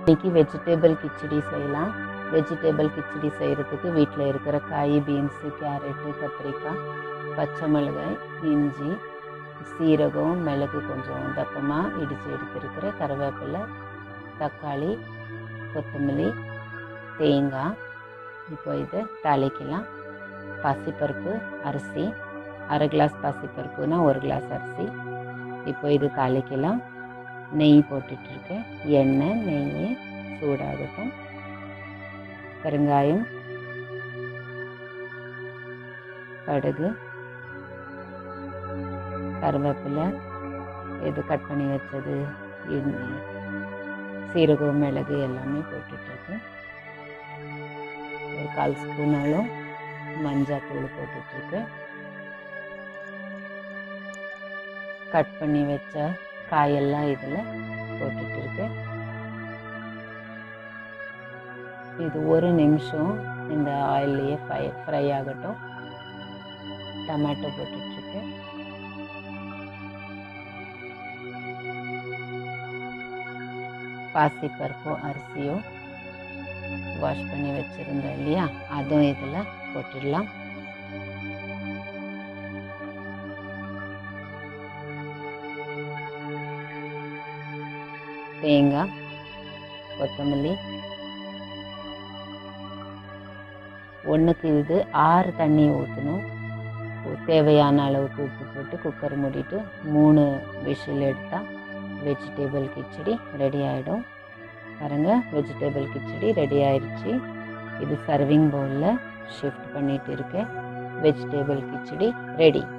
இன்னைக்கு வெஜிடபிள் கிச்சடி செய்யலாம் வெஜிடபிள் கிச்சடி செய்கிறதுக்கு வீட்டில் இருக்கிற காய் பீன்ஸு கேரட்டு கத்திரிக்காய் பச்சை மிளகாய் இஞ்சி சீரகம் மிளகு கொஞ்சம் தப்பமாக இடித்து எடுத்துருக்கிற கருவேப்பிலை தக்காளி கொத்தமல்லி தேங்காய் இப்போ இதை தாளிக்கலாம் பாசிப்பருப்பு அரிசி அரை கிளாஸ் பாசிப்பருப்புனா ஒரு கிளாஸ் அரிசி இப்போ இது தாளிக்கலாம் நெய் போட்டுட்ருக்கேன் எண்ணெய் நெய் சூடாகட்டும் பெருங்காயம் கடுகு கருவேப்பிலை இது கட் பண்ணி வச்சது இஞ்சி சீரகம் மிளகு எல்லாமே போட்டுட்ருக்கேன் ஒரு கால் ஸ்பூனாலும் மஞ்சாத்தூள் போட்டுட்ருக்கேன் கட் பண்ணி வச்ச காயெல்லாம் இதில் போட்டுட்ருக்கேன் இது ஒரு நிமிஷம் இந்த ஆயில்லையே ஃப்ரை ஃப்ரை ஆகட்டும் டொமேட்டோ போட்டுட்ருக்கேன் பாசிப்பருப்பும் அரிசியும் வாஷ் பண்ணி வச்சுருந்தேன் இல்லையா அதுவும் இதில் போட்டுடலாம் தேங்காய் கொத்தமல்லி ஒன்றுக்கு இது ஆறு தண்ணி ஊற்றணும் தேவையான அளவுக்கு உப்பு போட்டு குக்கர் மூடிட்டு மூணு விசில் எடுத்தால் வெஜிடபிள் கிச்சடி ரெடி ஆகிடும் பாருங்கள் வெஜிடபிள் கிச்சடி ரெடி ஆயிடுச்சு இது சர்விங் பவுலில் ஷிஃப்ட் பண்ணிட்டு இருக்கேன் வெஜிடபிள் கிச்சடி ரெடி